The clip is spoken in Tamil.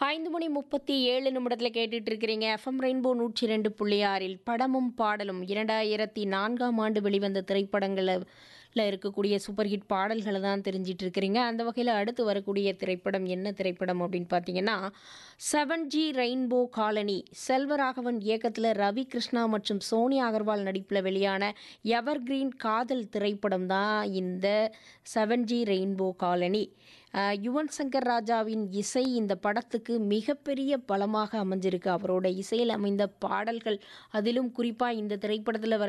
ஐந்து மணி முப்பத்தி ஏழு நிமிடத்தில் கேட்டுட்டு இருக்கிறீங்க எஃப்எம் ரெயின்போ நூற்றி ரெண்டு புள்ளி ஆறில் படமும் பாடலும் இரண்டாயிரத்தி நான்காம் ஆண்டு வெளிவந்த திரைப்படங்களில் இருக்கக்கூடிய சூப்பர் ஹிட் பாடல்களை தான் தெரிஞ்சிட்டு இருக்கிறீங்க அந்த வகையில் அடுத்து வரக்கூடிய திரைப்படம் என்ன திரைப்படம் அப்படின்னு பார்த்தீங்கன்னா seven G rainbow colony Selvaraghavan இயக்கத்தில் ரவி கிருஷ்ணா மற்றும் சோனியா அகர்வால் நடிப்பில் வெளியான எவர்கிரீன் காதல் திரைப்படம் தான் இந்த செவன் ஜி ரெயின்போ காலனி அஹ், யுவன் சங்கர் ராஜாவின் இசை இந்த படத்துக்கு மிகப்பெரிய பலமாக அமைஞ்சிருக்கு அவரோட இசையில் அமைந்த பாடல்கள் அதிலும் குறிப்பாக இந்த திரைப்படத்தில் வர